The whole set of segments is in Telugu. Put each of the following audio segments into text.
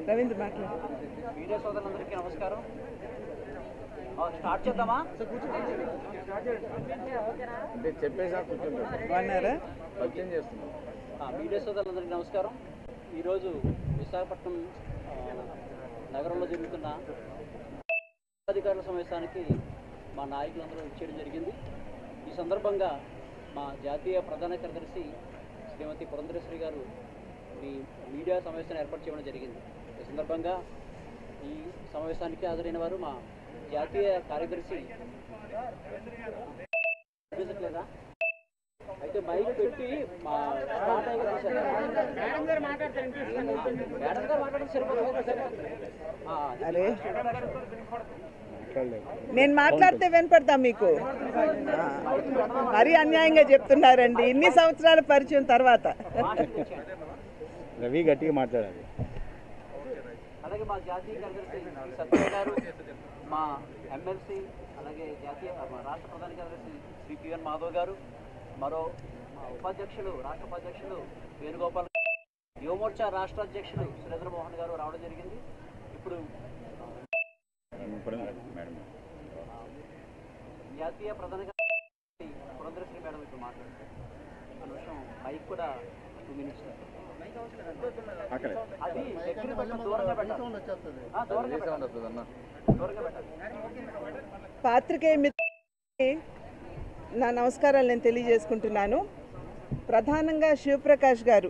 రవీంద్ర మాట్లాడు మీడియా సోదరులందరికీ నమస్కారం ఆ, స్టార్ట్ చేద్దామా అంటే చెప్పేసా కూర్చుంటారు బాగున్నారా పరిచయం చేస్తున్నాం ఆ, మీడియా సోదరులందరికీ నమస్కారం ఈరోజు విశాఖపట్నం ఆ, నగరంలో జరుగుతున్న అధికారుల సమావేశానికి మా నాయకులందరూ వచ్చేయడం జరిగింది ఈ సందర్భంగా మా జాతీయ ప్రధాన కార్యదర్శి శ్రీమతి పురంధరేశ్వరి గారు ఈ మీడియా సమావేశాన్ని ఏర్పాటు చేయడం జరిగింది ఈ సందర్భంగా ఈ సమావేశానికి హాజరైన వారు మా జాతీయ కార్యదర్శి వినిపించట్లేదా? అయితే మైక్ పెట్టి మా స్టార్ట్ అయ్యాక తీశారు. మేడం గారు మాట్లాడితే సరిపోతుంది కదా. ఆ, అది అరే ఇక్కడ లేదు నేను మాట్లాడితే వినపడతా మీకు ఆ, మరీ అన్యాయంగా చెప్తున్నారండి ఇన్ని సంవత్సరాల పరిచయం తర్వాత రవి గట్టిగా మాట్లాడాలి అలాగే మా జాతీయ కార్యదర్శి శ్రీ సత్య గారు మా ఎమ్మెల్సీ అలాగే జాతీయ మా రాష్ట్ర ప్రధాన కార్యదర్శి శ్రీ పిఎన్ మాధవ్ గారు మరో మా ఉపాధ్యక్షులు రాష్ట్ర ఉపాధ్యక్షులు వేణుగోపాల్ యువమోర్చా రాష్ట్ర అధ్యక్షులు సురేంద్ర మోహన్ గారు రావడం జరిగింది ఇప్పుడు మేడం జాతీయ ప్రధాన కార్యదర్శి పురంధరశ్రీ మేడం ఇప్పుడు మాట్లాడుతారు ఆ నిమిషం మైక్ కూడా టూ మినిట్స్ అక్కడ అది దగ్గర కొంచెం దూరంగా పెట్టాలి ఆ, దూరంగా పెట్టాలి దూరంగా పెట్టాలి పాత్రికేయ మిత్రులకి నా నమస్కారాలు నేను తెలియజేసుకుంటున్నాను ప్రధానంగా శివప్రకాష్ గారు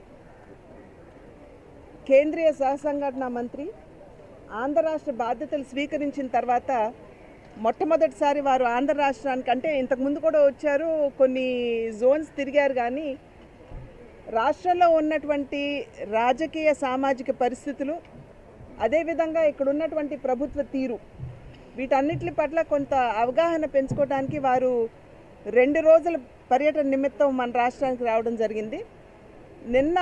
కేంద్రీయ సహసంఘటన మంత్రి ఆంధ్ర రాష్ట్ర బాధ్యతలు స్వీకరించిన తర్వాత మొట్టమొదటిసారి వారు ఆంధ్ర రాష్ట్రానికి అంటే ఇంతకుముందు కూడా వచ్చారు కొన్ని జోన్స్ తిరిగారు కానీ రాష్ట్రంలో ఉన్నటువంటి రాజకీయ సామాజిక పరిస్థితులు అదేవిధంగా ఇక్కడ ఉన్నటువంటి ప్రభుత్వ తీరు వీటన్నిటి పట్ల కొంత అవగాహన పెంచుకోవడానికి వారు రెండు రోజుల పర్యటన నిమిత్తం మన రాష్ట్రానికి రావడం జరిగింది నిన్న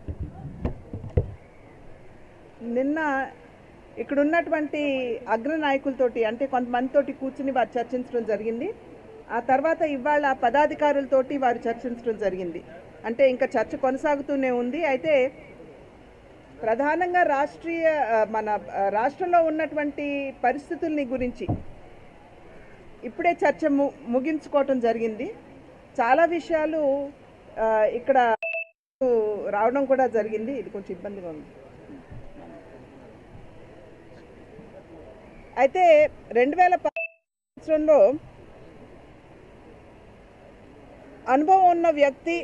నిన్న ఇక్కడ ఉన్నటువంటి అగ్ర నాయకులతోటి అంటే కొంతమందితోటి కూర్చుని వారు చర్చించడం జరిగింది ఆ తర్వాత ఇవాళ పదాధికారులతోటి వారు చర్చించడం జరిగింది అంటే ఇంకా చర్చ కొనసాగుతూనే ఉంది అయితే ప్రధానంగా రాష్ట్రీయ ఆ, మన ఆ, రాష్ట్రంలో ఉన్నటువంటి పరిస్థితుల్ని గురించి ఇప్పుడే చర్చ ము ముగించుకోవటం జరిగింది చాలా విషయాలు ఆ, ఇక్కడ రావడం కూడా జరిగింది ఇది కొంచెం ఇబ్బందిగా ఉంది అయితే రెండు వేల సంవత్సరంలో అనుభవం ఉన్న వ్యక్తి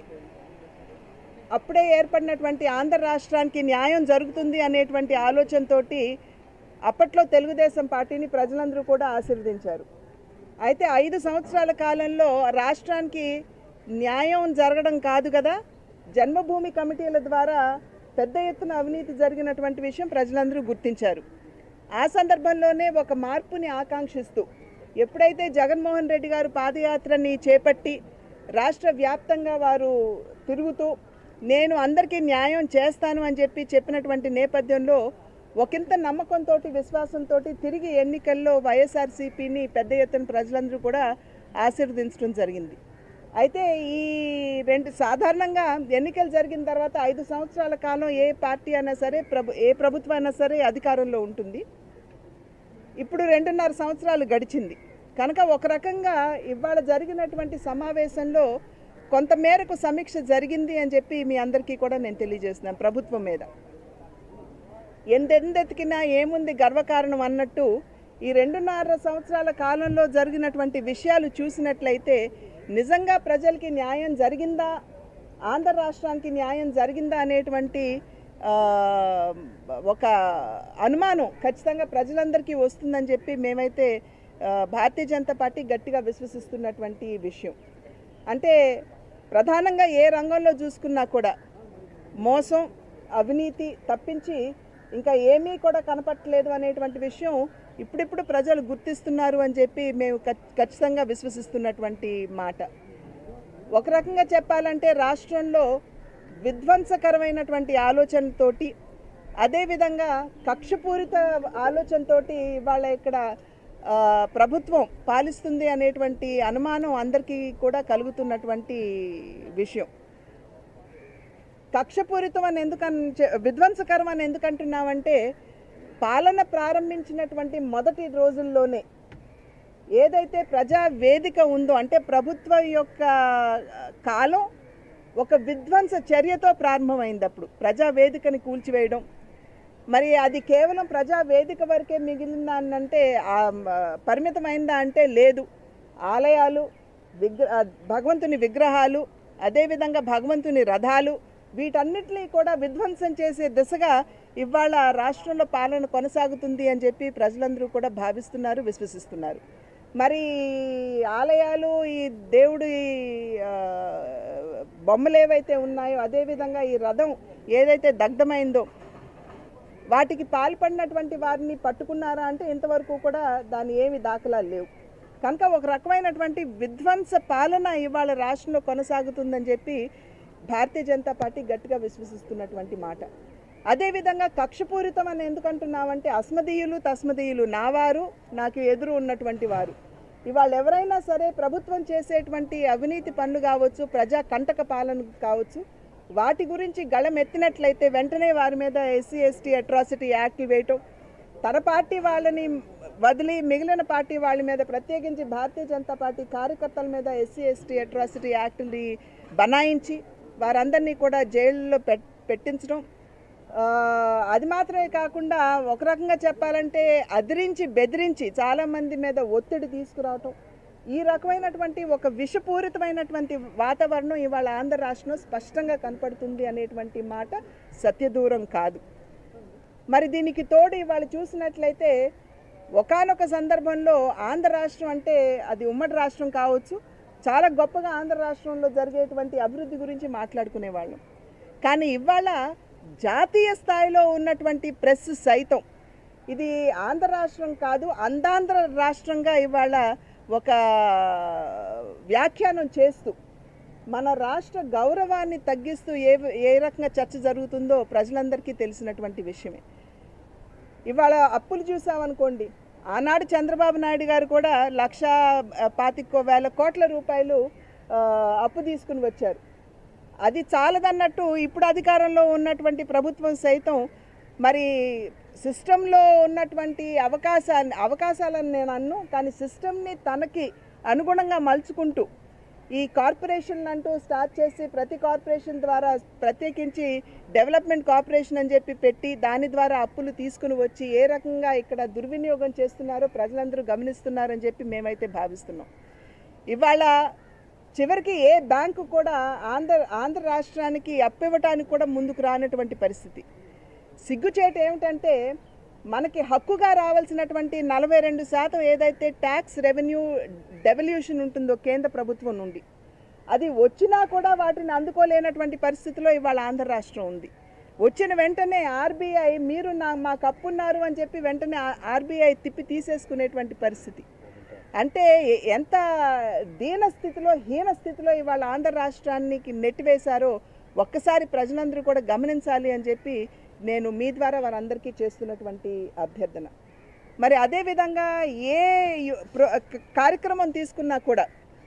అప్పుడే ఏర్పడినటువంటి ఆంధ్ర రాష్ట్రానికి న్యాయం జరుగుతుంది అనేటువంటి ఆలోచనతోటి అప్పట్లో తెలుగుదేశం పార్టీని ప్రజలందరూ కూడా ఆశీర్వదించారు అయితే ఐదు సంవత్సరాల కాలంలో రాష్ట్రానికి న్యాయం జరగడం కాదు కదా జన్మభూమి కమిటీల ద్వారా పెద్ద ఎత్తున అవినీతి జరిగినటువంటి విషయం ప్రజలందరూ గుర్తించారు ఆ సందర్భంలోనే ఒక మార్పుని ఆకాంక్షిస్తూ ఎప్పుడైతే జగన్మోహన్ రెడ్డి గారు పాదయాత్రని చేపట్టి రాష్ట్ర వ్యాప్తంగా వారు తిరుగుతూ నేను అందరికీ న్యాయం చేస్తాను అని చెప్పి చెప్పినటువంటి నేపథ్యంలో ఒకంత నమ్మకంతో విశ్వాసంతో తిరిగి ఎన్నికల్లో వైఎస్ఆర్సీపీని పెద్ద ఎత్తున ప్రజలందరూ కూడా ఆశీర్వదించడం జరిగింది అయితే ఈ రెండు సాధారణంగా ఎన్నికలు జరిగిన తర్వాత ఐదు సంవత్సరాల కాలం ఏ పార్టీ అయినా సరే ప్రభు ఏ ప్రభుత్వం అయినా సరే అధికారంలో ఉంటుంది ఇప్పుడు రెండున్నర సంవత్సరాలు గడిచింది కనుక ఒక రకంగా ఇవాళ జరిగినటువంటి సమావేశంలో కొంతమేరకు సమీక్ష జరిగింది అని చెప్పి మీ అందరికీ కూడా నేను తెలియజేస్తున్నాను ప్రభుత్వం మీద ఎందెందెతికినా ఏముంది గర్వకారణం అన్నట్టు ఈ రెండున్నర సంవత్సరాల కాలంలో జరిగినటువంటి విషయాలు చూసినట్లయితే నిజంగా ప్రజలకి న్యాయం జరిగిందా ఆంధ్ర రాష్ట్రానికి న్యాయం జరిగిందా అనేటువంటి ఆ, ఒక అనుమానం ఖచ్చితంగా ప్రజలందరికీ వస్తుందని చెప్పి మేమైతే ఆ, భారతీయ జనతా పార్టీ గట్టిగా విశ్వసిస్తున్నటువంటి విషయం అంటే ప్రధానంగా ఏ రంగంలో చూసుకున్నా కూడా మోసం అవినీతి తప్పించి ఇంకా ఏమీ కూడా కనపట్టలేదు అనేటువంటి విషయం ఇప్పుడిప్పుడు ప్రజలు గుర్తిస్తున్నారు అని చెప్పి మేము ఖచ్- ఖచ్చితంగా విశ్వసిస్తున్నటువంటి మాట ఒక రకంగా చెప్పాలంటే రాష్ట్రంలో విధ్వంసకరమైనటువంటి ఆలోచనతోటి అదేవిధంగా కక్షపూరిత ఆలోచనతోటి ఇవాళ ఇక్కడ ఆ, ప్రభుత్వం పాలిస్తుంది అనేటువంటి అనుమానం అందరికీ కూడా కలుగుతున్నటువంటి విషయం కక్షపూరితం అని ఎందుకని చె- విధ్వంసకరం అని ఎందుకంటున్నామంటే పాలన ప్రారంభించినటువంటి మొదటి రోజుల్లోనే ఏదైతే ప్రజా వేదిక ఉందో అంటే ప్రభుత్వం యొక్క కాలం ఒక విధ్వంస చర్యతో ప్రారంభమైంది అప్పుడు ప్రజా వేదికని కూల్చివేయడం మరి అది కేవలం ప్రజా వేదిక వరకే మిగిలిందా అని అంటే ఆ, మ, పరిమితమైందా అంటే లేదు ఆలయాలు విగ్ర ఆ, భగవంతుని విగ్రహాలు అదేవిధంగా భగవంతుని రథాలు వీటన్నిటినీ కూడా విధ్వంసం చేసే దిశగా ఇవాళ రాష్ట్రంలో పాలన కొనసాగుతుంది అని చెప్పి ప్రజలందరూ కూడా భావిస్తున్నారు విశ్వసిస్తున్నారు మరి ఆలయాలు ఈ దేవుడి ఆ, బొమ్మలు ఏవైతే ఉన్నాయో అదేవిధంగా ఈ రథం ఏదైతే దగ్ధమైందో వాటికి పాల్పడినటువంటి వారిని పట్టుకున్నారా అంటే ఇంతవరకు కూడా దాని ఏమి దాఖలాలు లేవు కనుక ఒక రకమైనటువంటి విధ్వంస పాలన ఇవాళ రాష్ట్రంలో కొనసాగుతుందని చెప్పి భారతీయ జనతా పార్టీ గట్టిగా విశ్వసిస్తున్నటువంటి మాట అదేవిధంగా కక్షపూరితం అని ఎందుకు అంటున్నామంటే అస్మదీయులు తస్మదీయులు నా వారు నాకు ఎదురు ఉన్నటువంటి వారు ఇవాళ ఎవరైనా సరే ప్రభుత్వం చేసేటువంటి అవినీతి పనులు కావచ్చు ప్రజా కంటక పాలన కావచ్చు వాటి గురించి గళం ఎత్తినట్లయితే వెంటనే వారి మీద ఎస్సీ ఎస్టీ అట్రాసిటీ యాక్ట్ వేయటం తన పార్టీ వాళ్ళని వదిలి మిగిలిన పార్టీ వాళ్ళ మీద ప్రత్యేకించి భారతీయ జనతా పార్టీ కార్యకర్తల మీద ఎస్సీ ఎస్టీ అట్రాసిటీ యాక్ట్ని బనాయించి వారందరినీ కూడా జైల్లో పెట్ పెట్టించడం ఆ, అది మాత్రమే కాకుండా ఒక రకంగా చెప్పాలంటే అదిరించి బెదిరించి చాలామంది మీద ఒత్తిడి తీసుకురావటం ఈ రకమైనటువంటి ఒక విషపూరితమైనటువంటి వాతావరణం ఇవాళ ఆంధ్ర రాష్ట్రంలో స్పష్టంగా కనపడుతుంది అనేటువంటి మాట సత్యదూరం కాదు మరి దీనికి తోడు ఇవాళ చూసినట్లయితే ఒకానొక సందర్భంలో ఆంధ్ర రాష్ట్రం అంటే అది ఉమ్మడి రాష్ట్రం కావచ్చు చాలా గొప్పగా ఆంధ్ర రాష్ట్రంలో జరిగేటువంటి అభివృద్ధి గురించి మాట్లాడుకునేవాళ్ళం కానీ ఇవాళ జాతీయ స్థాయిలో ఉన్నటువంటి ప్రెస్ సైతం ఇది ఆంధ్ర రాష్ట్రం కాదు అందాంధ్ర రాష్ట్రంగా ఇవాళ ఒక వ్యాఖ్యానం చేస్తూ మన రాష్ట్ర గౌరవాన్ని తగ్గిస్తూ ఏ ఏ రకంగా చర్చ జరుగుతుందో ప్రజలందరికీ తెలిసినటువంటి విషయమే ఇవాళ అప్పులు చూసామనుకోండి ఆనాడు చంద్రబాబు నాయుడు గారు కూడా లక్ష ఆ, పాతికో వేల కోట్ల రూపాయలు ఆ, అప్పు తీసుకుని వచ్చారు అది చాలదన్నట్టు ఇప్పుడు అధికారంలో ఉన్నటువంటి ప్రభుత్వం సైతం మరి సిస్టంలో ఉన్నటువంటి అవకాశాన్ని అవకాశాలను నేను అన్ను కానీ సిస్టమ్ని తనకి అనుగుణంగా మలుచుకుంటూ ఈ కార్పొరేషన్ అంటూ స్టార్ట్ చేసి ప్రతి కార్పొరేషన్ ద్వారా ప్రత్యేకించి డెవలప్మెంట్ కార్పొరేషన్ అని చెప్పి పెట్టి దాని ద్వారా అప్పులు తీసుకుని వచ్చి ఏ రకంగా ఇక్కడ దుర్వినియోగం చేస్తున్నారో ప్రజలందరూ గమనిస్తున్నారని చెప్పి మేమైతే భావిస్తున్నాం ఇవాళ చివరికి ఏ బ్యాంకు కూడా ఆంధ్ర ఆంధ్ర రాష్ట్రానికి అప్పివ్వటానికి కూడా ముందుకు రానటువంటి పరిస్థితి సిగ్గుచేటు ఏమిటంటే మనకి హక్కుగా రావాల్సినటువంటి నలభై రెండు శాతం ఏదైతే ట్యాక్స్ రెవెన్యూ డెవల్యూషన్ ఉంటుందో కేంద్ర ప్రభుత్వం నుండి అది వచ్చినా కూడా వాటిని అందుకోలేనటువంటి పరిస్థితిలో ఇవాళ ఆంధ్ర రాష్ట్రం ఉంది వచ్చిన వెంటనే ఆర్బీఐ మీరు నా మాకు అప్పున్నారు అని చెప్పి వెంటనే ఆర్బీఐ తిప్పి తీసేసుకునేటువంటి పరిస్థితి అంటే ఎ- ఎంత దీన స్థితిలో హీన స్థితిలో ఇవాళ ఆంధ్ర రాష్ట్రానికి నెట్టివేశారో ఒక్కసారి ప్రజలందరూ కూడా గమనించాలి అని చెప్పి నేను మీ ద్వారా వారందరికీ చేస్తున్నటువంటి అభ్యర్థన మరి అదేవిధంగా ఏ యు- ప్ర- క- కార్యక్రమం తీసుకున్నా కూడా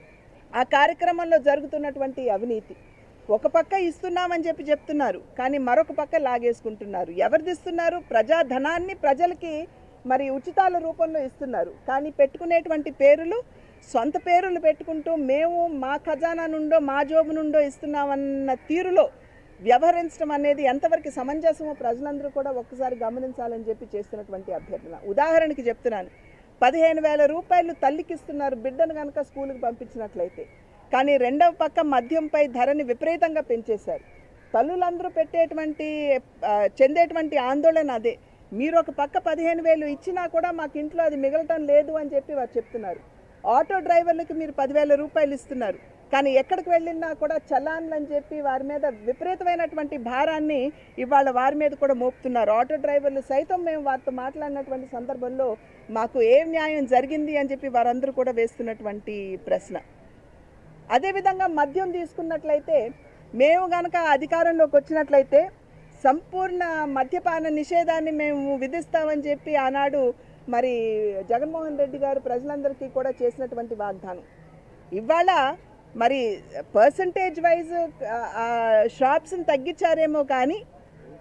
ఆ కార్యక్రమంలో జరుగుతున్నటువంటి అవినీతి ఒక పక్క ఇస్తున్నామని చెప్పి చెప్తున్నారు కానీ మరొక పక్క లాగేసుకుంటున్నారు ఎవరిది ఇస్తున్నారు ప్రజాధనాన్ని ప్రజలకి మరి ఉచితాల రూపంలో ఇస్తున్నారు కానీ పెట్టుకునేటువంటి పేరులు సొంత పేరులు పెట్టుకుంటూ మేము మా ఖజానా నుండో మా జోబు నుండో ఇస్తున్నామన్న తీరులో వ్యవహరించడం అనేది ఎంతవరకు సమంజసమో ప్రజలందరూ కూడా ఒక్కసారి గమనించాలని చెప్పి చేస్తున్నటువంటి అభ్యర్థన ఉదాహరణకి చెప్తున్నాను పదిహేను వేల రూపాయలు తల్లికి ఇస్తున్నారు బిడ్డను కనుక స్కూల్కి పంపించినట్లయితే కానీ రెండవ పక్క మద్యంపై ధరని విపరీతంగా పెంచేశారు తల్లులందరూ పెట్టేటువంటి ఆ, చెందేటువంటి ఆందోళన అదే మీరు ఒక పక్క పదిహేను వేలు ఇచ్చినా కూడా మాకు ఇంట్లో అది మిగలటం లేదు అని చెప్పి వారు చెప్తున్నారు ఆటో డ్రైవర్లకి మీరు పదివేల రూపాయలు ఇస్తున్నారు కానీ ఎక్కడికి వెళ్ళినా కూడా చలాన్లు అని చెప్పి వారి మీద విపరీతమైనటువంటి భారాన్ని ఇవాళ వారి మీద కూడా మోపుతున్నారు ఆటో డ్రైవర్లు సైతం మేము వారితో మాట్లాడినటువంటి సందర్భంలో మాకు ఏం న్యాయం జరిగింది అని చెప్పి వారందరూ కూడా వేస్తున్నటువంటి ప్రశ్న అదేవిధంగా మద్యం తీసుకున్నట్లయితే మేము గనక అధికారంలోకి వచ్చినట్లయితే సంపూర్ణ మద్యపాన నిషేధాన్ని మేము విధిస్తామని చెప్పి ఆనాడు మరి జగన్మోహన్ రెడ్డి గారు ప్రజలందరికీ కూడా చేసినటువంటి వాగ్దానం ఇవాళ మరి పర్సంటేజ్ వైజ్ షాప్స్ని తగ్గించారేమో కానీ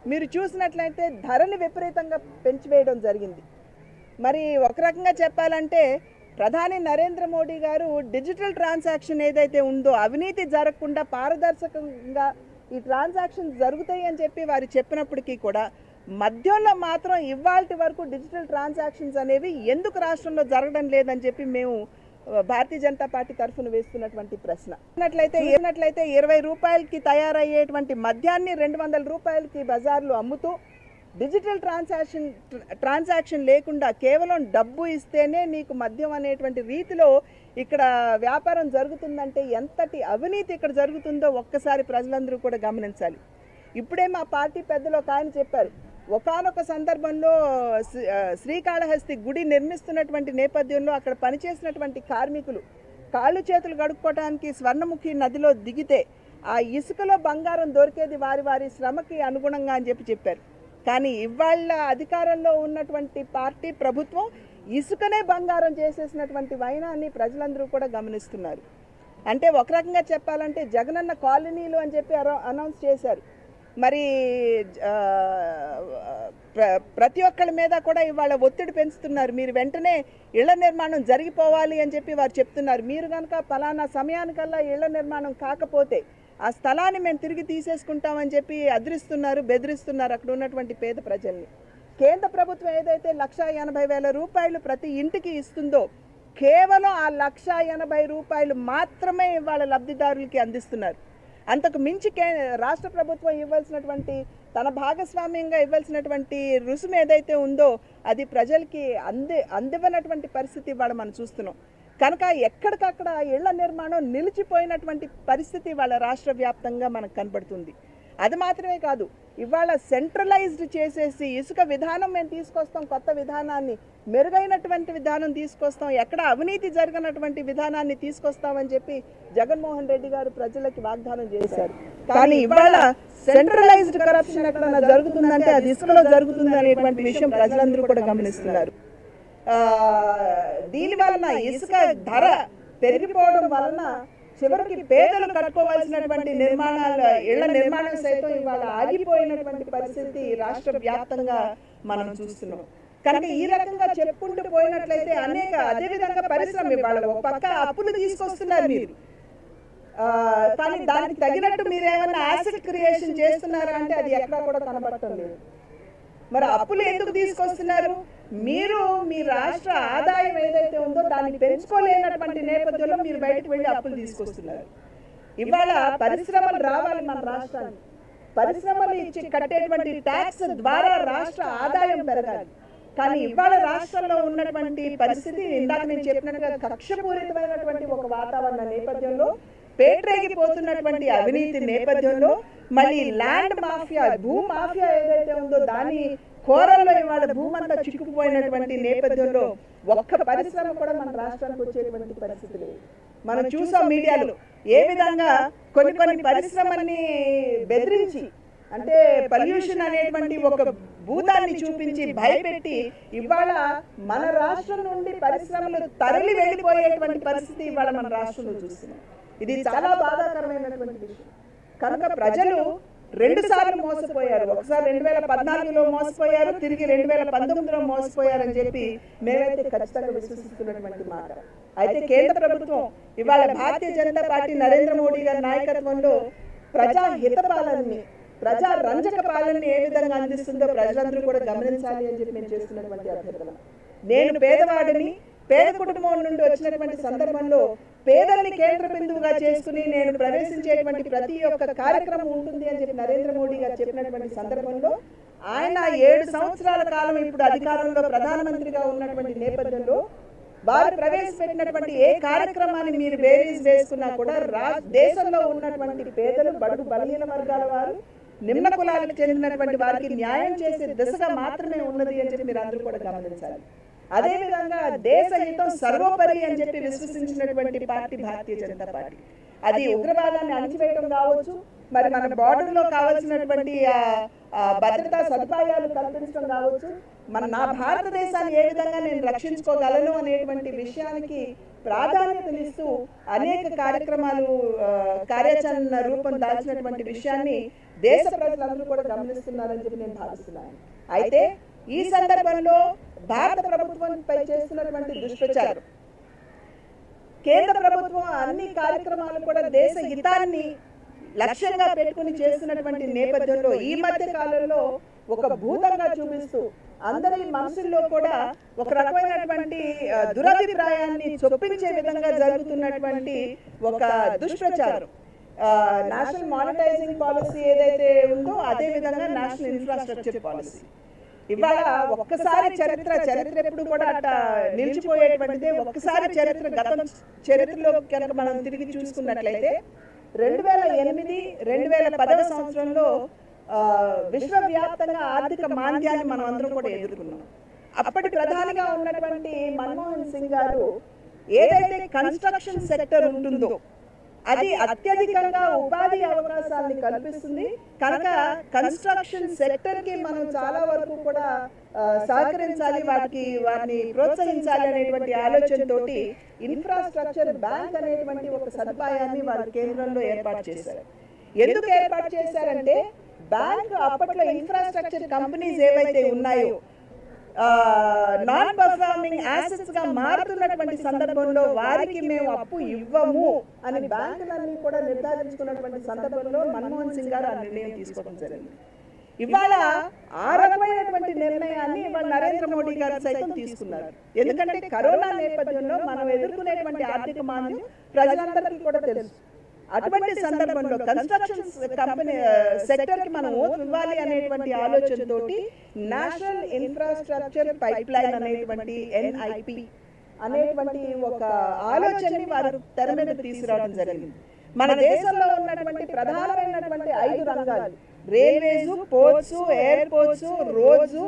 మీరు చూసినట్లయితే ధరలు విపరీతంగా పెంచివేయడం జరిగింది మరి ఒక రకంగా చెప్పాలంటే ప్రధాని నరేంద్ర మోడీ గారు డిజిటల్ ట్రాన్సాక్షన్ ఏదైతే ఉందో అవినీతి జరగకుండా పారదర్శకంగా ఈ ట్రాన్సాక్షన్ జరుగుతాయి అని చెప్పి వారు చెప్పినప్పటికీ కూడా మధ్యంలో మాత్రం ఇవాల్టి వరకు డిజిటల్ ట్రాన్సాక్షన్స్ అనేవి ఎందుకు రాష్ట్రంలో జరగడం లేదని చెప్పి మేము ఆ, భారతీయ జనతా పార్టీ తరఫున వేస్తున్నటువంటి ప్రశ్న చూసినట్లయితే ఏనట్లయితే ఇరవై రూపాయలకి తయారయ్యేటువంటి మద్యాన్ని రెండు వందల రూపాయలకి బజార్లో అమ్ముతూ డిజిటల్ ట్రాన్సాక్షన్ ట్రాన్సాక్షన్ లేకుండా కేవలం డబ్బు ఇస్తేనే నీకు మద్యం అనేటువంటి రీతిలో ఇక్కడ వ్యాపారం జరుగుతుందంటే ఎంతటి అవినీతి ఇక్కడ జరుగుతుందో ఒక్కసారి ప్రజలందరూ కూడా గమనించాలి ఇప్పుడే మా పార్టీ పెద్దలు ఒక ఆయన చెప్పారు ఒకానొక సందర్భంలో శ్రీ- ఆ, శ్రీకాళహస్తి గుడి నిర్మిస్తున్నటువంటి నేపథ్యంలో అక్కడ పనిచేసినటువంటి కార్మికులు కాళ్ళు చేతులు గడుక్కోవడానికి స్వర్ణముఖి నదిలో దిగితే ఆ ఇసుకలో బంగారం దొరికేది వారి వారి శ్రమకి అనుగుణంగా అని చెప్పి చెప్పారు కానీ ఇవాళ అధికారంలో ఉన్నటువంటి పార్టీ ప్రభుత్వం ఇసుకనే బంగారం చేసేసినటువంటి వైనాన్ని ప్రజలందరూ కూడా గమనిస్తున్నారు అంటే ఒక రకంగా చెప్పాలంటే జగనన్న కాలనీలు అని చెప్పి అరౌ- అనౌన్స్ చేశారు మరి ఆ, ప్ర ప్రతి ఒక్కళ్ళ మీద కూడా ఇవాళ ఒత్తిడి పెంచుతున్నారు మీరు వెంటనే ఇళ్ల నిర్మాణం జరిగిపోవాలి అని చెప్పి వారు చెప్తున్నారు మీరు కనుక ఫలానా సమయానికల్లా ఇళ్ల నిర్మాణం కాకపోతే ఆ స్థలాన్ని మేము తిరిగి తీసేసుకుంటామని చెప్పి అదిరిస్తున్నారు బెదిరిస్తున్నారు అక్కడ ఉన్నటువంటి పేద ప్రజల్ని కేంద్ర ప్రభుత్వం ఏదైతే లక్ష ఎనభై వేల రూపాయలు ప్రతి ఇంటికి ఇస్తుందో కేవలం ఆ లక్ష ఎనభై రూపాయలు మాత్రమే ఇవాళ లబ్ధిదారులకి అందిస్తున్నారు అంతకు మించి కే రాష్ట్ర ప్రభుత్వం ఇవ్వాల్సినటువంటి తన భాగస్వామ్యంగా ఇవ్వాల్సినటువంటి రుసుము ఏదైతే ఉందో అది ప్రజలకి అంది అందివ్వనటువంటి పరిస్థితి ఇవాళ మనం చూస్తున్నాం కనుక ఎక్కడికక్కడ ఇళ్ల నిర్మాణం నిలిచిపోయినటువంటి పరిస్థితి ఇవాళ రాష్ట్ర వ్యాప్తంగా మనకు కనబడుతుంది అది మాత్రమే కాదు ఇవాళ సెంట్రలైజ్డ్ చేసేసి ఇసుక విధానం మేము తీసుకొస్తాం కొత్త విధానాన్ని మెరుగైనటువంటి విధానం తీసుకొస్తాం ఎక్కడ అవినీతి జరిగినటువంటి విధానాన్ని తీసుకొస్తామని చెప్పి జగన్మోహన్ రెడ్డి గారు ప్రజలకి వాగ్దానం చేశారు కానీ ఇవాళ సెంట్రలైజ్డ్ కరప్షన్ ఎక్కడైనా జరుగుతుందంటే అది ఇసుకలో జరుగుతుంది అనేటువంటి విషయం ప్రజలందరూ కూడా గమనిస్తున్నారు ఆ, దీని వలన ఇసుక ధర పెరిగిపోవడం వలన చివరికి పేదలు కట్టుకోవాల్సినటువంటి నిర్మాణాల ఇళ్ల నిర్మాణం సైతం ఇవాళ ఆగిపోయినటువంటి పరిస్థితి రాష్ట్ర వ్యాప్తంగా మనం చూస్తున్నాం కనుక ఈ రకంగా చెప్పుకుంటూ పోయినట్లయితే అనేక అదే విధంగా పరిశ్రమ ఇవాళ ఒక పక్క అప్పులు తీసుకొస్తున్నారు మీరు ఆ, కానీ దానికి తగినట్టు మీరు ఏమైనా యాసిడ్ క్రియేషన్ చేస్తున్నారా అంటే అది ఎక్కడా కూడా కనబడటం లేదు మరి అప్పులు ఎందుకు తీసుకొస్తున్నారు మీరు మీ రాష్ట్ర ఆదాయం ఏదైతే ఉందో దాన్ని పెంచుకోలేనటువంటి నేపథ్యంలో మీరు బయటకు వెళ్ళి అప్పులు తీసుకొస్తున్నారు ఇవాళ పరిశ్రమలు రావాలి మన రాష్ట్రానికి పరిశ్రమలు ఇచ్చి కట్టేటువంటి ట్యాక్స్ ద్వారా రాష్ట్ర ఆదాయం పెరగాలి కానీ ఇవాళ రాష్ట్రంలో ఉన్నటువంటి పరిస్థితి ఇందాక నేను చెప్పినట్టుగా కక్షపూరితమైనటువంటి ఒక వాతావరణ నేపథ్యంలో పేట్రేగిపోతున్నటువంటి అవినీతి నేపథ్యంలో మళ్ళీ ల్యాండ్ మాఫియా భూ మాఫియా ఏదైతే ఉందో దాని కోరల్లో ఇవాళ భూమంతా చిక్కుకుపోయినటువంటి నేపథ్యంలో ఒక్క పరిశ్రమ కూడా మన రాష్ట్రానికి వచ్చేటువంటి పరిస్థితి లేదు మనం చూసాం మీడియాలో ఏ విధంగా కొన్ని కొన్ని పరిశ్రమల్ని బెదిరించి అంటే పొల్యూషన్ అనేటువంటి ఒక భూతాన్ని చూపించి భయపెట్టి ఇవాళ మన రాష్ట్రం నుండి పరిశ్రమలు తరలి వెళ్ళిపోయేటువంటి పరిస్థితి ఇవాళ మన రాష్ట్రంలో చూస్తున్నాం ఇది చాలా బాధాకరమైనటువంటి విషయం కనుక ప్రజలు రెండు సార్లు మోసపోయారు ఒకసారి రెండు వేల పద్నాలుగులో మోసపోయారు తిరిగి రెండు వేల పంతొమ్మిదిలో మోసపోయారని చెప్పి మేమైతే ఖచ్చితంగా విశ్వసిస్తున్నటువంటి మాట అయితే కేంద్ర ప్రభుత్వం ఇవాళ భారతీయ జనతా పార్టీ నరేంద్ర మోడీ గారి నాయకత్వంలో ప్రజా హితపాలనని ప్రజా రంజక పాలనని ఏ విధంగా అందిస్తుందో ప్రజలందరూ కూడా గమనించాలి అని చెప్పి మేము చేస్తున్నటువంటి అభ్యర్థన నేను పేదవాడిని పేద కుటుంబం నుండి వచ్చినటువంటి సందర్భంలో పేదల్ని కేంద్ర బిందువుగా చేసుకుని నేను ప్రవేశించేటువంటి ప్రతి ఒక్క కార్యక్రమం ఉంటుంది అని చెప్పి నరేంద్ర మోడీ గారు చెప్పినటువంటి సందర్భంలో ఆయన ఏడు సంవత్సరాల కాలం ఇప్పుడు అధికారంలో ప్రధానమంత్రిగా ఉన్నటువంటి నేపథ్యంలో వారు ప్రవేశపెట్టినటువంటి ఏ కార్యక్రమాన్ని మీరు బేరీస్ వేసుకున్నా కూడా రా దేశంలో ఉన్నటువంటి పేదలు బడుగు బలహీన వర్గాల వారు నిమ్న కులాలకు చెందినటువంటి వారికి న్యాయం చేసే దిశగా మాత్రమే ఉన్నది అని చెప్పి మీరు అందరూ కూడా గమనించాలి అదేవిధంగా దేశ హితం సర్వోపరి అని చెప్పి విశ్వసించినటువంటి పార్టీ భారతీయ జనతా పార్టీ అది ఉగ్రవాదాన్ని అణిచివేయడం కావచ్చు మరి మన బార్డర్లో కావాల్సినటువంటి ఆ, ఆ భద్రతా సదుపాయాలు కల్పించడం కావచ్చు మన నా భారతదేశాన్ని ఏ విధంగా నేను రక్షించుకోగలను అనేటువంటి విషయానికి ప్రాధాన్యతనిస్తూ అనేక కార్యక్రమాలు ఆ, కార్యాచరణ రూపం దాల్చినటువంటి విషయాన్ని దేశ ప్రజలందరూ కూడా గమనిస్తున్నారని చెప్పి నేను భావిస్తున్నాను అయితే ఈ సందర్భంలో భారత ప్రభుత్వంపై చేస్తున్నటువంటి దుష్ప్రచారం కేంద్ర ప్రభుత్వం అన్ని కార్యక్రమాలు కూడా దేశ హితాన్ని లక్ష్యంగా పెట్టుకుని చేస్తున్నటువంటి నేపథ్యంలో ఈ మధ్య కాలంలో ఒక భూతంగా చూపిస్తూ అందరి మనసుల్లో కూడా ఒక రకమైనటువంటి ఆ, దురభిప్రాయాన్ని చొప్పించే విధంగా జరుగుతున్నటువంటి ఒక దుష్ప్రచారం నేషనల్ మానిటైజింగ్ పాలసీ ఏదైతే ఉందో అదే విధంగా నేషనల్ ఇన్ఫ్రాస్ట్రక్చర్ పాలసీ ఇవాళ ఒక్కసారి చరిత్ర చరిత్ర ఎప్పుడు కూడా అట్ట నిలిచిపోయేటువంటిదే ఒక్కసారి చరిత్ర గతం చరిత్రలో కనుక మనం తిరిగి చూసుకున్నట్లయితే రెండు వేల ఎనిమిది రెండు వేల పదవ సంవత్సరంలో ఆ, విశ్వవ్యాప్తంగా ఆర్థిక మాంద్యాన్ని మనం అందరం కూడా ఎదుర్కొన్నాం అప్పటి ప్రధానిగా ఉన్నటువంటి మన్మోహన్ సింగ్ గారు ఏదైతే కన్స్ట్రక్షన్ సెక్టర్ ఉంటుందో అది అత్యధికంగా ఉపాధి అవకాశాలని కల్పిస్తుంది కనుక కన్స్ట్రక్షన్ సెక్టర్ కి మనం చాలా వరకు కూడా ఆ, సహకరించాలి వాటికి వారిని ప్రోత్సహించాలి అనేటువంటి ఆలోచనతోటి ఇన్ఫ్రాస్ట్రక్చర్ బ్యాంక్ అనేటువంటి ఒక సదుపాయాన్ని వారు కేంద్రంలో ఏర్పాటు చేశారు ఎందుకు ఏర్పాటు చేశారంటే బ్యాంక్ అప్పట్లో ఇన్ఫ్రాస్ట్రక్చర్ కంపెనీస్ ఏవైతే ఉన్నాయో నాన్ పర్ఫార్మింగ్ యాసెట్స్ గా మారుతున్నటువంటి సందర్భంలో వారికి మేము అప్పు ఇవ్వము అని బ్యాంకులన్నీ కూడా నిర్ధారించుకున్నటువంటి సందర్భంలో మన్మోహన్ సింగ్ గారు ఆ నిర్ణయం తీసుకోవడం జరిగింది ఇవాళ ఆ రకమైనటువంటి నిర్ణయాన్ని ఇవాళ నరేంద్ర మోడీ గారు సైతం తీసుకున్నారు ఎందుకంటే కరోనా నేపథ్యంలో మనం ఎదుర్కొనేటువంటి ఆర్థిక మాంద్యం ప్రజలందరికీ కూడా తెలుసు అటువంటి సందర్భంలో కన్స్ట్రక్షన్ కంపెనీ సెక్టర్ కి మనం ఓటు ఇవ్వాలి అనేటువంటి ఆలోచనతోటి నేషనల్ ఇన్ఫ్రాస్ట్రక్చర్ పైప్ లైన్ అనేటువంటి ఎన్ఐపి అనేటువంటి ఒక ఆలోచనని వారు తెర మీద తీసుకురావడం జరిగింది మన దేశంలో ఉన్నటువంటి ప్రధానమైనటువంటి ఐదు రంగాలు railways ports airports roads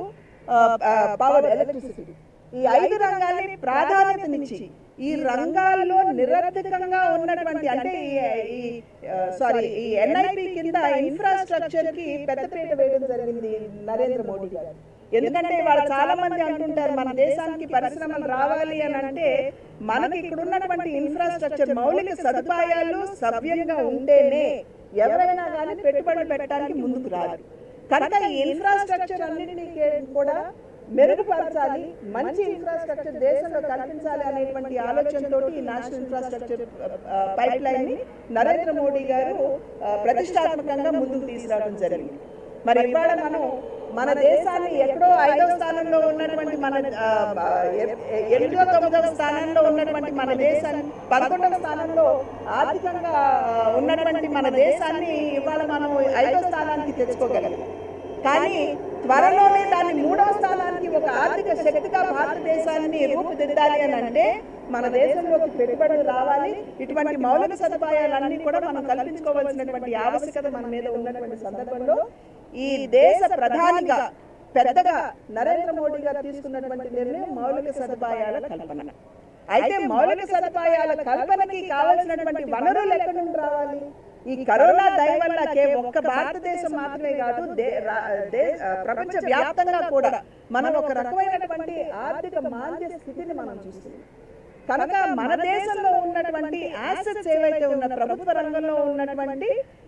power electricity ఈ ఐదు రంగాల్ని ప్రాధాన్యతనిచ్చి ఈ రంగాల్లో నిరర్థకంగా ఉన్నటువంటి అంటే ఈ సారీ ఈ ఎన్ఐపి కింద ఇన్ఫ్రాస్ట్రక్చర్ కి పెద్దపీట వేయడం జరిగింది నరేంద్ర మోడీ గారు ఎందుకంటే వాళ్ళు చాలా మంది అంటుంటారు మన దేశానికి పరిశ్రమలు రావాలి అని అంటే మనకి ఇక్కడ ఉన్నటువంటి ఇన్ఫ్రాస్ట్రక్చర్ మౌలిక సదుపాయాలు సవ్యంగా ఉంటేనే ఎవరైనా కానీ పెట్టుబడులు పెట్టడానికి ముందుకు రాదు కనుక ఈ ఇన్ఫ్రాస్ట్రక్చర్ అన్నింటినీ కూడా మెరుగుపరచాలి మంచి ఇన్ఫ్రాస్ట్రక్చర్ దేశంలో కల్పించాలి అనేటువంటి ఆలోచనతో ఈ నేషనల్ ఇన్ఫ్రాస్ట్రక్చర్ పైప్ లైన్ ని నరేంద్ర మోడీ గారు ఆ, ప్రతిష్టాత్మకంగా ముందుకు తీసుకురావడం జరిగింది మరి ఇవాళ మనం మన దేశాన్ని ఎక్కడో ఐదవ స్థానంలో ఉన్నటువంటి మన ఆ, ఆ, ఎ- ఎ- ఎనిమిదో తొమ్మిదవ స్థానంలో ఉన్నటువంటి మన దేశాన్ని పదకొండవ స్థానంలో ఆర్థికంగా ఆ, ఉన్నటువంటి మన దేశాన్ని ఇవాళ మనం ఐదో స్థానానికి తెచ్చుకోగలం కానీ త్వరలోనే దాన్ని మూడవ స్థానానికి ఒక ఆర్థిక శక్తిగా భారతదేశాన్ని రూపుదిద్దాలి అని అంటే మన దేశంలోకి పెట్టుబడులు రావాలి ఇటువంటి మౌలిక సదుపాయాలన్నీ కూడా మనం కల్పించుకోవాల్సినటువంటి ఆవశ్యకత మన మీద ఉన్నటువంటి సందర్భంలో ఈ దేశ ప్రధానిగా పెద్దగా నరేంద్ర మోడీ గారు తీసుకున్నటువంటి నిర్ణయం మౌలిక సదుపాయాల కల్పన అయితే మౌలిక సదుపాయాల కల్పనకి కావాల్సినటువంటి వనరులు ఎక్కడి నుండి రావాలి ఈ కరోనా దయ వల్ల కే- ఒక్క భారతదేశం మాత్రమే కాదు దే- రా- దే- ఆ, ప్రపంచ వ్యాప్తంగా కూడా మనం ఒక రకమైనటువంటి ఆర్థిక మాంద్య స్థితిని మనం చూస్తున్నాం కనుక మన దేశంలో ఉన్నటువంటి యాసెట్స్ ఏవైతే ఉన్న ప్రభుత్వ రంగంలో ఉన్నటువంటి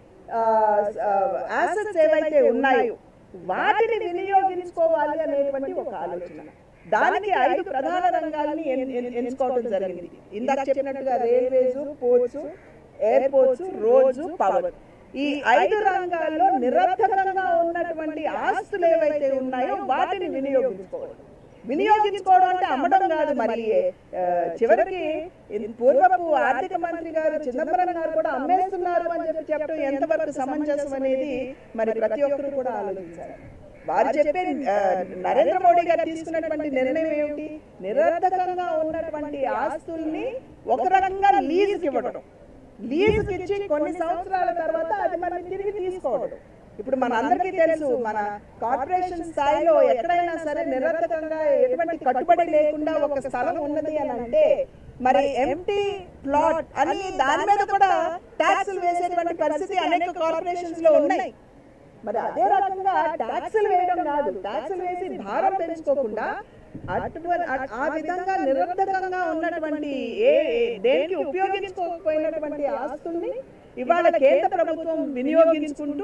యాసెట్స్ ఏవైతే ఉన్నాయో వాటిని వినియోగించుకోవాలి అనేటువంటి ఒక ఆలోచన దానికి ఐదు ప్రధాన రంగాల్ని ఎన్- ఎన్- ఎంచుకోవడం జరిగింది ఇందాక చెప్పినట్టుగా railways ports airports roads power ఈ ఐదు రంగాల్లో నిరర్థకంగా ఉన్నటువంటి ఆస్తులు ఏవైతే ఉన్నాయో వాటిని వినియోగించుకోవడం వినియోగించుకోవడం అంటే అమ్మడం కాదు మరి ఆ, చివరికి ఇన్ పూర్వపు ఆర్థిక మంత్రి గారు చిదంబరం గారు కూడా అమ్మేస్తున్నారు అని చెప్పి చెప్పడం ఎంతవరకు సమంజసం అనేది మరి ప్రతి ఒక్కరు కూడా ఆలోచించారు వారు చెప్పే ఆ, నరేంద్ర మోడీ గారు తీసుకున్నటువంటి నిర్ణయం ఏమిటి నిరర్థకంగా ఉన్నటువంటి ఆస్తుల్ని ఒక రకంగా లీజుకి ఇవ్వడం లీజుకి ఇచ్చి కొన్ని సంవత్సరాల తర్వాత అది మళ్ళీ తిరిగి తీసుకోవడం ఇప్పుడు మన అందరికీ తెలుసు మన కార్పొరేషన్ స్థాయిలో ఎక్కడైనా సరే నిరర్థకంగా ఎటువంటి కట్టుబడి లేకుండా ఒక స్థలం ఉన్నది అని అంటే మరి ఎంటీ ప్లాట్ అని దాని మీద కూడా ట్యాక్సులు వేసేటువంటి పరిస్థితి అనేక కార్పొరేషన్స్ లో ఉన్నాయి మరి అదే రకంగా ట్యాక్సులు వేయడం కాదు ట్యాక్సులు వేసి భారం పెంచుకోకుండా అటువంటి ఆ- ఆ విధంగా నిరర్థకంగా ఉన్నటువంటి ఏ ఏ- దేనికి ఉపయోగించుకోకపోయినటువంటి ఆస్తుల్ని ఇవాళ కేంద్ర ప్రభుత్వం వినియోగించుకుంటూ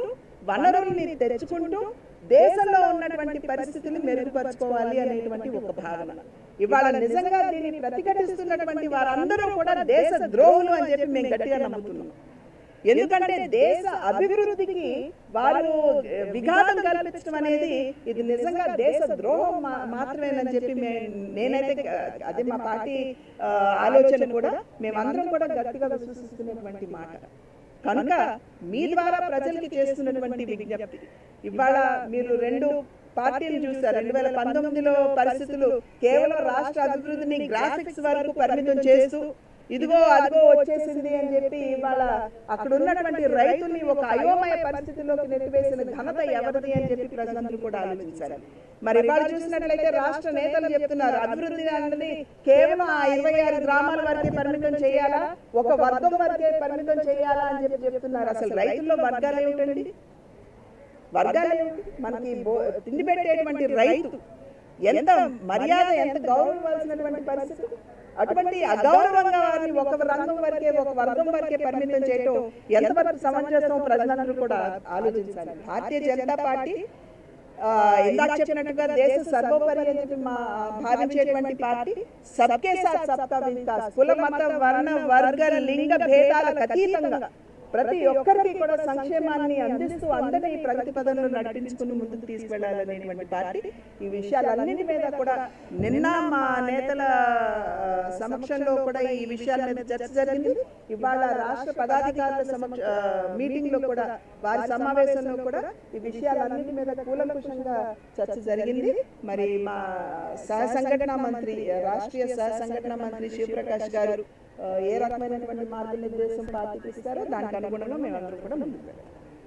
వనరుల్ని తెచ్చుకుంటూ దేశంలో ఉన్నటువంటి పరిస్థితులు మెరుగుపరచుకోవాలి అనేటువంటి ఒక భావన ఇవాళ నిజంగా దీన్ని ప్రతిఘటిస్తున్నటువంటి వారందరూ కూడా దేశ ద్రోహులు అని చెప్పి మేము గట్టిగా నమ్ముతున్నాం ఎందుకంటే దేశ అభివృద్ధికి వారు విఘాతం కల్పించడం అనేది ఇది నిజంగా దేశ ద్రోహం మా- మాత్రమేనని చెప్పి మే- నేనైతే గ- అది మా పార్టీ ఆ, ఆలోచన కూడా మేమందరం కూడా గట్టిగా విశ్వసిస్తున్నటువంటి మాట కనుక మీ ద్వారా ప్రజలకి చేస్తున్నటువంటి విజ్ఞప్తి ఇవాళ మీరు రెండు పార్టీలు చూస్తారు రెండు వేల పంతొమ్మిదిలో పరిస్థితులు కేవలం రాష్ట్ర అభివృద్ధిని గ్రాఫిక్స్ వరకు పరిమితం చేస్తూ ఇదిగో అదిగో వచ్చేసింది అని చెప్పి ఇవాళ అక్కడ ఉన్నటువంటి రైతుల్ని ఒక అయోమయ పరిస్థితిలోకి నెట్టివేసిన ఘనత ఎవరిది అని చెప్పి ప్రజలందరూ కూడా ఆలోచించారు మరి ఇవాళ చూసినట్లయితే రాష్ట్ర నేతలు చెప్తున్నారు అభివృద్ధి అన్నది కేవలం ఆ ఇరవై ఆరు గ్రామాల వరకే పరిమితం చేయాలా ఒక వర్గం వరకే పరిమితం చేయాలా అని చెప్పి చెప్తున్నారు అసలు రైతుల్లో వర్గాలు ఏమిటండి వర్గాలు ఏమిటి? మనకి బో- తిండి పెట్టేటువంటి రైతు ఎంత మర్యాద ఎంత గౌరవించాల్సినటువంటి పరిస్థితి అటువంటి అగౌరవంగా వారిని ఒక రంగం వరకే ఒక వర్గం వరకే పరిమితం చేయటం ఎంతవరకు సమంజసం ప్రజలందరూ కూడా ఆలోచించాలి భారతీయ జనతా పార్టీ ఆ, ఇందాక చెప్పినట్టుగా దేశ సర్వోపరి అని చెప్పి మా భావించేటువంటి పార్టీ సబ్కే సాత్ సబ్కా వికాస్ కుల మత వర్ణ వర్గ లింగ భేదాలకు అతీతంగా ప్రతి ఒక్కరికి కూడా సంక్షేమాన్ని అందిస్తూ అందరినీ ఈ ప్రగతి పదంలో నడిపించుకుని ముందుకు తీసుకెళ్లాలనేటువంటి పార్టీ ఈ విషయాలన్నిటి మీద కూడా నిన్న మా నేతల ఆ, సమక్షంలో కూడా ఈ విషయాల మీద చర్చ జరిగింది ఇవాళ రాష్ట్ర పదాధికారుల సమక్ష ఆ, మీటింగ్ లో కూడా వారి సమావేశంలో కూడా ఈ విషయాలన్నిటి మీద కూలంకుషంగా చర్చ జరిగింది మరి మా సహ సంఘటన మంత్రి రాష్ట్రీయ సహ సంఘటన మంత్రి శివప్రకాష్ గారు ఆ, ఏ రకమైనటువంటి మార్గనిర్దేశం పార్టీకి ఇస్తారో దానికి అనుగుణంగా మేమందరం కూడా ముందుకు వెళ్ళాలి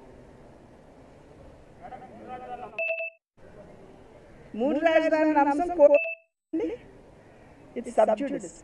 మూడు రాజధానుల అంశం ఇది సబ్జుడిస్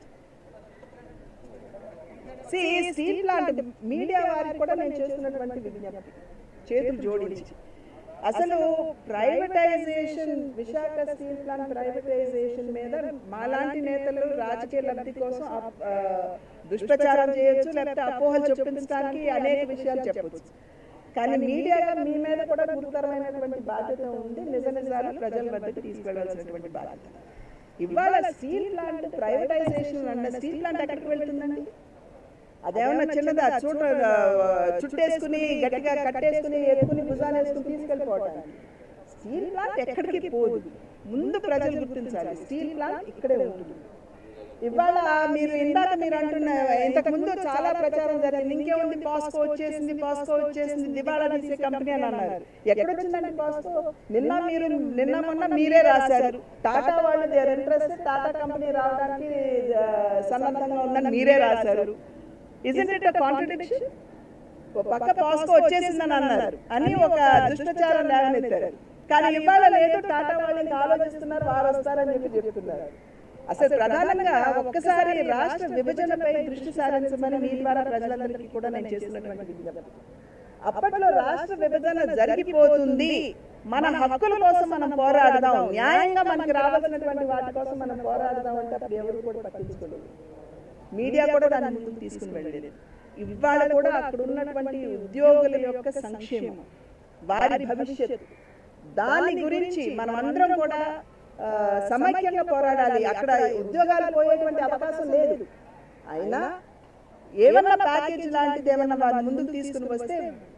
స్టీల్ ప్లాంట్ మీడియా వారికి కూడా నేను చేస్తున్నటువంటి విజ్ఞప్తి చేతులు జోడించి అసలు privatisation Visakha steel plant privatisation మీద మాలాంటి నేతలు రాజకీయ లబ్ధి కోసం అప్- ఆ, దుష్ప్రచారం చేయొచ్చు లేకపోతే అపోహలు చొప్పించడానికి అనేక విషయాలు చెప్పొచ్చు కానీ మీడియాగా మీ మీద కూడా గురుతరమైనటువంటి బాధ్యత ఉంది నిజ నిజాలు ప్రజల వద్దకు తీసుకెళ్లాల్సినటువంటి బాధ్యత ఇవాళ స్టీల్ ప్లాంట్ ప్రైవేటైజేషన్ అన్న స్టీల్ ప్లాంట్ ఎక్కడికి వెళ్తుందండి అదేమన్నా చిన్నదా చూట చుట్టేసుకుని గట్టిగా కట్టేసుకుని ఎత్తుకుని భుజాన్ని వేసుకుని తీసుకెళ్ళిపోవటానికి స్టీల్ ప్లాంట్ ఎక్కడికి పోదు ముందు ప్రజలు గుర్తించాలి స్టీల్ ప్లాంట్ ఇక్కడే ఉంటుంది ఇవాళ మీరు ఇందాక మీరు అంటున్న ఇంతకు ముందు చాలా ప్రచారం జరిగింది ఇంకేముంది పాస్కో వచ్చేసింది పాస్కో వచ్చేసింది దివాళా తీసే కంపెనీ అని అన్నారు ఎక్కడ వచ్చిందండి పాస్కో నిన్న మీరు నిన్న మొన్న మీరే రాశారు టాటా వాళ్ళు దేర్ ఇంట్రెస్ట్ టాటా కంపెనీ రావడానికి ఆ, సన్నద్ధంగా ఉందని మీరే రాశారు ఇజంట్ ఇట్ కాంట్రడిక్షన్ పక్క పాస్కో వచ్చేసిందని అన్నారు అని ఒక దుష్టచారం లేవనెత్తారు కానీ ఇవాళ లేదు టాటా వాళ్ళు ఇంకా ఆలోచిస్తున్నారు వారు వస్తారని చెప్పి చెప్తున్నారు అసలు ప్రధానంగా ఒక్కసారి రాష్ట్ర విభజనపై దృష్టి సారించమని మీ ద్వారా ప్రజలందరికీ కూడా నేను చేస్తున్నటువంటి విజ్ఞప్తి అప్పట్లో రాష్ట్ర విభజన జరిగిపోతుంది మన హక్కుల కోసం మనం పోరాడదాం న్యాయంగా మనకి రావాల్సినటువంటి వాటి కోసం మనం పోరాడదాం అంటే అప్పుడు ఎవరు కూడా పట్టించుకోలేదు మీడియా కూడా దాన్ని ముందుకు తీసుకుని వెళ్ళలేదు ఇవాళ కూడా అక్కడ ఉన్నటువంటి ఉద్యోగుల యొక్క సంక్షేమం వారి భవిష్యత్తు దాని గురించి మనం అందరం కూడా ఆ, సమైక్యంగా పోరాడాలి అక్కడ ఉద్యోగాలు పోయేటువంటి అవకాశం లేదు అయినా ఏమన్నా ప్యాకేజ్ లాంటిది ఏమన్నా వారి ముందుకు తీసుకుని వస్తే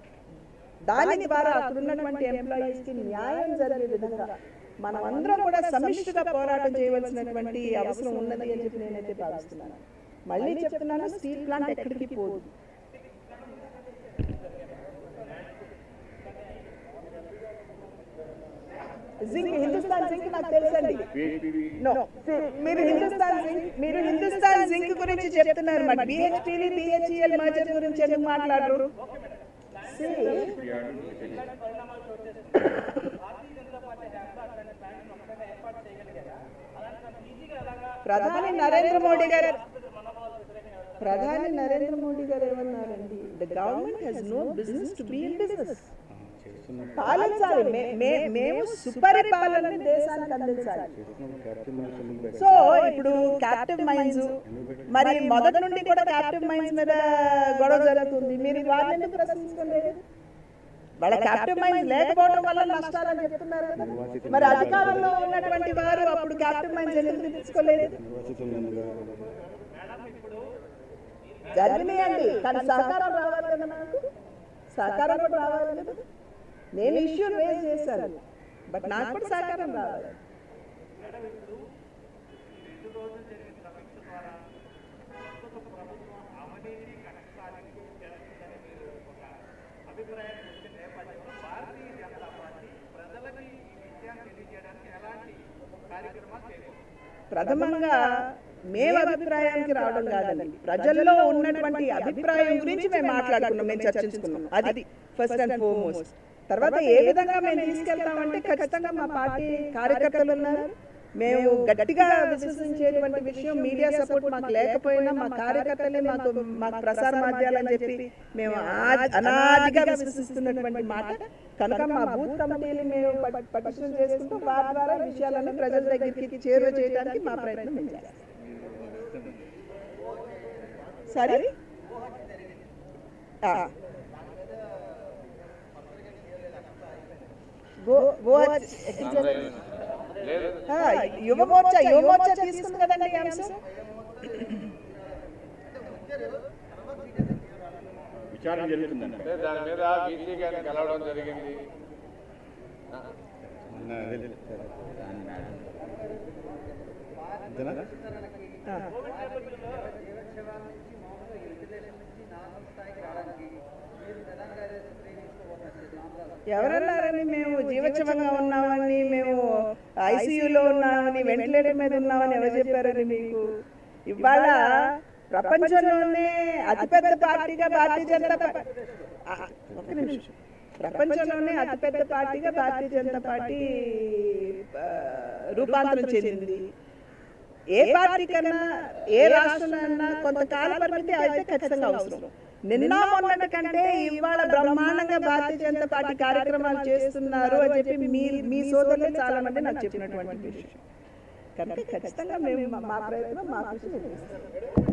దాని ద్వారా అక్కడ ఉన్నటువంటి ఎంప్లాయీస్ కి న్యాయం జరిగే విధంగా మనం అందరం కూడా సమిష్టిగా పోరాటం చేయవలసినటువంటి అవసరం ఉన్నది అని చెప్పి నేనైతే భావిస్తున్నాను మళ్ళీ చెప్తున్నాను స్టీల్ ప్లాంట్ ఎక్కడికి పోదు జింక్ హిందుస్థాన్ జింక్ నాకు తెలుసండి నో మీరు హిందుస్థాన్ జింక్ మీరు హిందుస్థాన్ జింక్ గురించి చెప్తున్నారు మరి బిహెచ్పిలి బిహెచ్ఈఎల్ మర్జర్ గురించి ఎందుకు మాట్లాడరు See, ప్రధాని నరేంద్ర మోడీ గారు ప్రధాని నరేంద్ర మోడీ గారు ఏమన్నారండి the government has no business to be in business పాలించాలి మే- మే- మేము సుపరిపాలనని దేశానికి అందించాలి సో ఇప్పుడు క్యాప్టివ్ మైన్స్ మరి మొదటి నుండి కూడా క్యాప్టివ్ మైన్స్ మీద గొడవ జరుగుతుంది మీరు వారిని ఎందుకు ప్రశ్నించలేదు వాళ్ళ క్యాప్టివ్ మైండ్ లేకపోవడం వల్ల నష్టాలని చెప్తున్నారు కదా మరి అధికారంలో ఉన్నటువంటి వారు అప్పుడు క్యాప్టివ్ మైండ్స్ ఎందుకు తీసుకోలేదు జరిగినాయండి కానీ సహకారం రావాలి కదా నాకు సహకారం కూడా రావాలి కదా నేను ఇష్యూ రేజ్ చేశాను బట్ నాకు కూడా సహకారం రావాలి ప్రథమంగా మేము అభిప్రాయానికి రావడం కాదండి ప్రజల్లో ఉన్నటువంటి అభిప్రాయం గురించి మేము మాట్లాడుకున్నాం మేము చర్చించుకున్నాం అది ఫస్ట్ అండ్ ఫోర్మోస్ట్ తర్వాత ఏ విధంగా మేము తీసుకెళ్తామంటే ఖచ్చితంగా మా పార్టీ కార్యకర్తలు ఉన్నారు మేము గట్టిగా విశ్వసించేటువంటి విషయం మీడియా సపోర్ట్ మాకు లేకపోయినా మా కార్యకర్తలే మాకు మాకు ప్రసార మాధ్యాలని చెప్పి మేము ఆ- అనాదిగా విశ్వసిస్తున్నటువంటి మాట కనుక మా బూత్ కమిటీలు మేము పట్- పటిష్టం చేసుకుంటూ వారి ద్వారా ఈ విషయాలను ప్రజల దగ్గరికి చేరువ చేయడానికి మా ప్రయత్నం మేము చేస్తాం సరే ఆ. గో గో ఆ, యువమోర్చా యువమోర్చా తీసుకుంది కదండి ఈ అంశం విచారణ జరుగుతుందండి అంటే దాని మీద బీసీ గారిని కలవడం జరిగింది అంతేనా ఆ. ఎవరన్నారని మేము జీవోత్సవంగా ఉన్నామని మేము ఐసీయూలో ఉన్నామని వెంటిలేటర్ మీద ఉన్నామని ఎవరు చెప్పారని మీకు ఇవాళ ప్రపంచంలోనే అతిపెద్ద పార్టీగా భారతీయ జనతా పార్టీ ఆ, ఒక్క నిమిషం ప్రపంచంలోనే అతిపెద్ద పార్టీగా భారతీయ జనతా పార్టీ ఆ, రూపాంతరం చెందింది ఏ పార్టీ కన్నా ఏ రాష్ట్రంలో కొంతకాల పరిమితి అయితే ఖచ్చితంగా అవసరం నిన్న మొన్నటి కంటే ఇవాళ బ్రహ్మాండంగా భారతీయ జనతా పార్టీ కార్యక్రమాలు చేస్తున్నారు అని చెప్పి మీ మీ సోదరులే చాలా మంది నాకు చెప్పినటువంటి విషయం కనుక ఖచ్చితంగా మేము మా- మా ప్రయత్నం మా కృషి మేము చేస్తాం.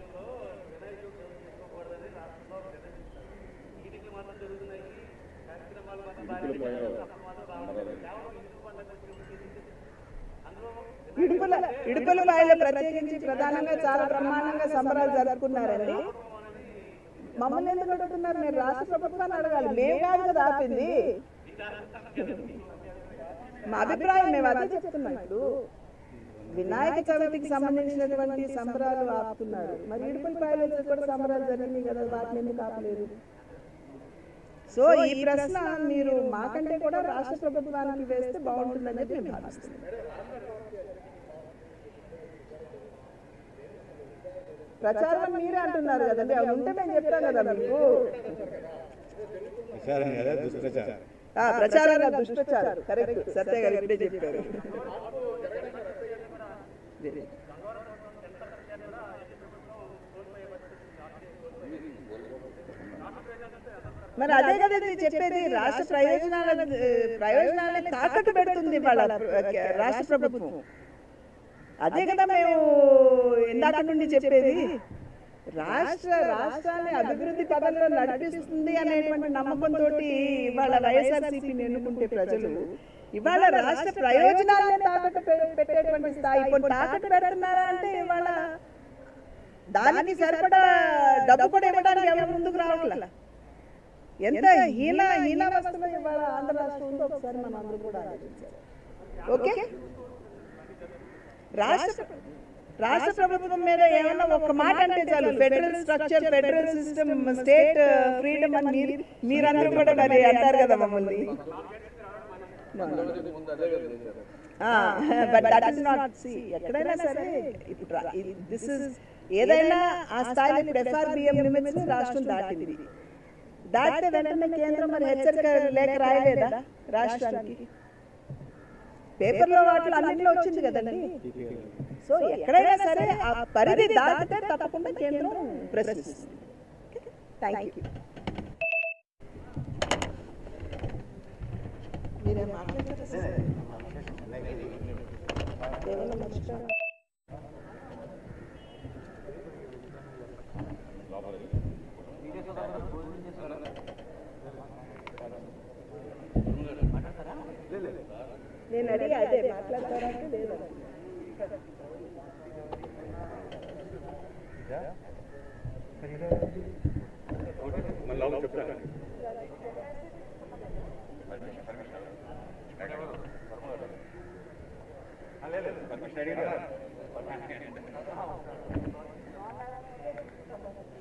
ఇడుపుల ఇడుపుల బాయిలో ప్రత్యేకించి ప్రధానంగా చాలా బ్రహ్మాండంగా సంబరాలు జరుపుకున్నారండి మమ్మల్ని ఎందుకు అడుగుతున్నారు మీరు రాష్ట్ర ప్రభుత్వాన్ని అడగాలి మేము కాదు కదా ఆపింది మా అభిప్రాయం మేము అదే చెప్తున్నాం ఇప్పుడు వినాయక చవితికి సంబంధించినటువంటి సంబరాలు ఆపుతున్నారు మరి ఇడుపుల బాయిలో కూడా సంబరాలు జరిగింది కదా వాటిని ఎందుకు ఆపలేదు సో ఈ ప్రశ్న మీరు మాకంటే కూడా రాష్ట్ర ప్రభుత్వానికి వేస్తే బాగుంటుందని చెప్పి మేము భావిస్తున్నాం ప్రచారం మీరే అంటున్నారు కదండి అవి ఉంటే మేము చెప్తాం కదా మీకు విచారణ కదా దుష్ప్రచారం ఆ, ప్రచారం కాదు, దుష్ప్రచారం కరెక్ట్ సత్య గారు ఇప్పుడే చెప్పారు మరి అదే కదా ఇది చెప్పేది రాష్ట్ర ప్రయోజనాల ప్రయోజనాలని తాకట్టు పెడుతుంది వాళ్ళ రాష్ట్ర ప్రభుత్వం అదే కదా మేము ఇందాక నుండి చెప్పేది రాష్ట్ర రాష్ట్రాన్ని అభివృద్ధి పదంలో నడిపిస్తుంది అనేటువంటి నమ్మకంతో ఇవాళ వైఎస్ఆర్సీపీని ఎన్నుకుంటే ప్రజలు ఇవాళ రాష్ట్ర ప్రయోజనాలనే తాకట్టు పె- పెట్టేటువంటి స్థాయి ఇప్పుడు తాకట్టు పెడుతున్నారా అంటే ఇవాళ దానికి సరిపడా డబ్బు కూడా ఇవ్వడానికి ఎవరు ముందుకు రావట్లా ఎంత హీన హీనావస్థలో ఇవాళ ఆంధ్ర రాష్ట్రం ఉందో ఒకసారి మనం అందరూ కూడా ఆలోచించాలి ఓకే రాష్ట్ర రాష్ట్ర ప్రభుత్వం మీద ఏమన్నా ఒక మాట అంటే చాలు federal structure federal system state freedom అని మీరు మీరందరూ కూడా మరి అంటారు కదా మమ్మల్ని ముందు అదే కదా చేశారు but that is not see ఎక్కడైనా సరే దిస్ ఇస్ ఏదైనా ఆ స్థాయిలో ఇప్పుడు ఎఫ్ఆర్బిఎం లిమిట్స్ రాష్ట్రం దాటింది దాటితే వెంటనే కేంద్రం మరి హెచ్చరిక లేఖ రాయలేదా రాష్ట్రానికి పేపర్లో వాటిలో అన్నింటిలో వచ్చింది కదండి సో ఎక్కడైనా సరే ఆ పరిధి దాటితే తప్పకుండా కేంద్రం ప్రశ్నిస్తుంది థ్యాంక్ యూ మీరేం మాట్లాడతారా సార్? ఏమన్నా మర్చిపోయారా? వీడియో భోజనం చేస్తున్నారు అడిగి అదే మాట్లాడతారంటే లేదు మళ్ళీ లోపల చెప్తాను పర్మిషన్ అడిగారా